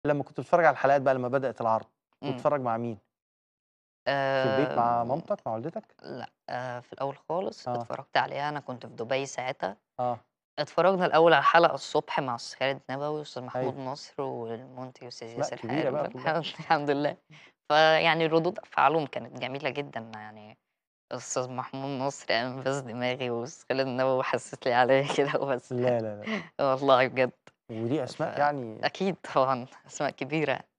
لمّا كنت بتتفرّج على الحلقات بقى لمّا بدأت العرض، كنت إمم. بتتفرّج مع مين؟ في البيت مع آمم، مامتك، مع والدتك؟ لأ، في الأول خالص آه. اتفرّجت عليها أنا كنت في دبي ساعتها، آه. اتفرّجنا الأول على الحلقة الصبح مع أستاذ خالد نبوي وأستاذ محمود أيوه. نصر والمُنتج أستاذ أسماء ياسر كبيرة بقى حلو كلّها. الحمد لله. فيعني ردود أفعالهم كانت جميلة جدًا، يعني أستاذ محمود نصر أنباز دماغي وأستاذ خالد النبوي حسِّس لي عليه كده وبس لا، لا، لأ. والله بجد. ودي ف أسماء يعني أكيد طبعًا أسماء كبيرة.